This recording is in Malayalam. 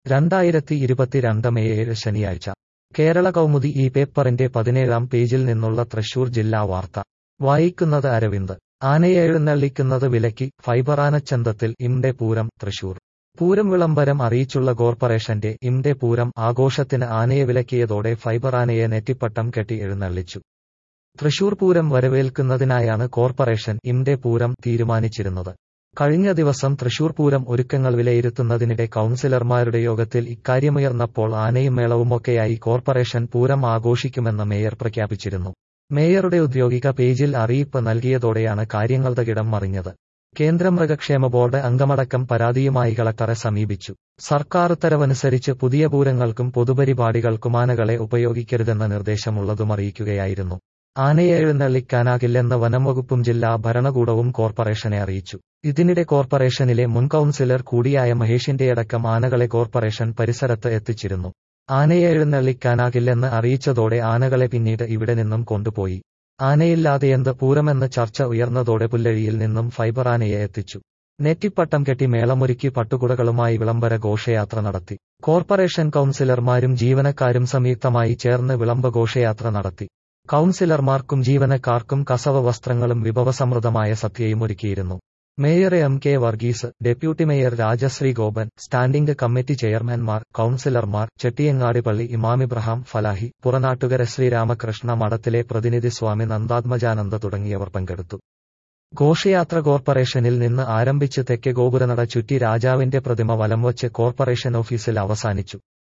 രണ്ടായിരത്തി ഇരുപത്തിരണ്ട് മെയ് ഏഴ് ശനിയാഴ്ച കേരള കൗമുദി ഈ പേപ്പറിന്റെ പതിനേഴാം പേജിൽ നിന്നുള്ള തൃശൂർ ജില്ലാ വാർത്ത വായിക്കുന്നത് അരവിന്ദ് ആനയെ എഴുന്നള്ളിക്കുന്നത് വിലക്കി ഫൈബറാനച്ചന്തത്തിൽ ഇംഡെ പൂരം തൃശൂർ പൂരം വിളംബരം അറിയിച്ചുള്ള കോർപ്പറേഷന്റെ ഇംഡെ പൂരം ആഘോഷത്തിന് ആനയെ വിലക്കിയതോടെ ഫൈബർ ആനയെ നെറ്റിപ്പട്ടം കെട്ടി എഴുന്നള്ളിച്ചു തൃശൂർ പൂരം വരവേൽക്കുന്നതിനായാണ് കോർപ്പറേഷൻ ഇംഡെ പൂരം തീരുമാനിച്ചിരുന്നത് കഴിഞ്ഞ ദിവസം തൃശൂർ പൂരം ഒരുക്കങ്ങൾ വിലയിരുത്തുന്നതിനിടെ കൌൺസിലർമാരുടെ യോഗത്തിൽ ഇക്കാര്യമുയർന്നപ്പോൾ ആനയും മേളവുമൊക്കെയായി കോർപ്പറേഷൻ പൂരം ആഘോഷിക്കുമെന്ന് മേയർ പ്രഖ്യാപിച്ചിരുന്നു മേയറുടെ ഔദ്യോഗിക പേജിൽ അറിയിപ്പ് നൽകിയതോടെയാണ് കാര്യങ്ങൾ തകിടം മറിഞ്ഞത് കേന്ദ്ര മൃഗക്ഷേമ ബോർഡ് അംഗമടക്കം പരാതിയുമായി കളക്ടറെ സമീപിച്ചു സർക്കാർ ഉത്തരവനുസരിച്ച് പുതിയ പൂരങ്ങൾക്കും പൊതുപരിപാടികൾക്കും ആനകളെ ഉപയോഗിക്കരുതെന്ന നിർദ്ദേശമുള്ളതും അറിയിക്കുകയായിരുന്നു ആനയെ എഴുന്നള്ളിക്കാനാകില്ലെന്ന് വനംവകുപ്പും ജില്ലാ ഭരണകൂടവും കോർപ്പറേഷനെ അറിയിച്ചു ഇതിനിടെ കോർപ്പറേഷനിലെ മുൻ കൌൺസിലർ കൂടിയായ മഹേഷിന്റെയടക്കം ആനകളെ കോർപ്പറേഷൻ പരിസരത്ത് എത്തിച്ചിരുന്നു ആനയെ എഴുന്നള്ളിക്കാനാകില്ലെന്ന് അറിയിച്ചതോടെ ആനകളെ പിന്നീട് ഇവിടെ നിന്നും കൊണ്ടുപോയി ആനയില്ലാതെയെന്ത് പൂരമെന്ന് ചർച്ച ഉയർന്നതോടെ പുല്ലഴിയിൽ നിന്നും ഫൈബർ ആനയെ എത്തിച്ചു നെറ്റിപ്പട്ടം കെട്ടി മേളമൊരുക്കി പട്ടുകുടകളുമായി വിളംബര ഘോഷയാത്ര നടത്തി കോർപ്പറേഷൻ കൌൺസിലർമാരും ജീവനക്കാരും സംയുക്തമായി ചേർന്ന് വിളംബ ഘോഷയാത്ര നടത്തി കൌൺസിലർമാർക്കും ജീവനക്കാർക്കും കസവ വസ്ത്രങ്ങളും വിഭവസമൃദ്ധമായ സദ്യയും ഒരുക്കിയിരുന്നു mayor M K Varghese deputy mayor Rajasree Gopan standing committee ചെയർമാൻമാർ കൌൺസിലർമാർ ചെട്ടിയങ്ങാടിപ്പള്ളി ഇമാം ഇബ്രഹാം ഫലാഹി പുറനാട്ടുകര ശ്രീരാമകൃഷ്ണ മഠത്തിലെ പ്രതിനിധി സ്വാമി നന്ദാത്മജാനന്ദ തുടങ്ങിയവർ പങ്കെടുത്തു ഘോഷയാത്ര കോർപ്പറേഷനിൽ നിന്ന് ആരംഭിച്ച് തെക്കേ ഗോപുരനട ചുറ്റി രാജാവിന്റെ പ്രതിമ വലംവച്ച് കോർപ്പറേഷൻ ഓഫീസിൽ അവസാനിച്ചു